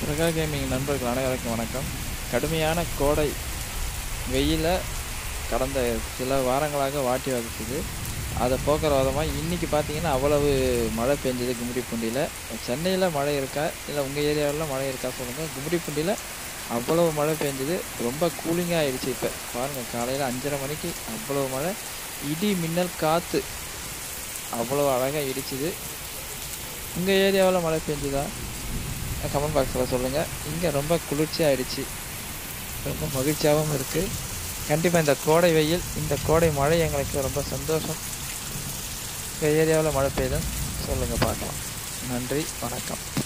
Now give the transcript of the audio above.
பிரகா gaming நண்பர்கள் அனைவருக்கும் வணக்கம் கடுமையான கோடை வெயில கடந்த சில வாரங்களாக வாட்டி வதக்குது அதை போக்குற விதமாக இன்றைக்கி பார்த்தீங்கன்னா அவ்வளவு மழை பெஞ்சது கும்மிடிப்பூண்டியில் சென்னையில் மழை இருக்கா இல்லை உங்கள் ஏரியாவில் மழை இருக்கா சொல்லுங்கள் கும்மிடிப்பூண்டியில் அவ்வளவு மழை பெஞ்சது ரொம்ப கூலிங்காக ஆயிடுச்சு இப்போ பாருங்கள் காலையில் அஞ்சரை மணிக்கு அவ்வளவு மழை இடி மின்னல் காற்று அவ்வளோ அழகாக இடிச்சுது உங்கள் ஏரியாவில் மழை பெஞ்சுதா கமெண்ட் பாக்ஸில் சொல்லுங்கள் இங்கே ரொம்ப குளிர்ச்சி ஆயிடுச்சு ரொம்ப மகிழ்ச்சியாகவும் இருக்குது கண்டிப்பாக இந்த கோடை வெயில் இந்த கோடை மழை எங்களுக்கு ரொம்ப சந்தோஷம் உங்கள் ஏரியாவில் மழை பெய்யுதுன்னு சொல்லுங்கள் பார்க்கலாம் நன்றி வணக்கம்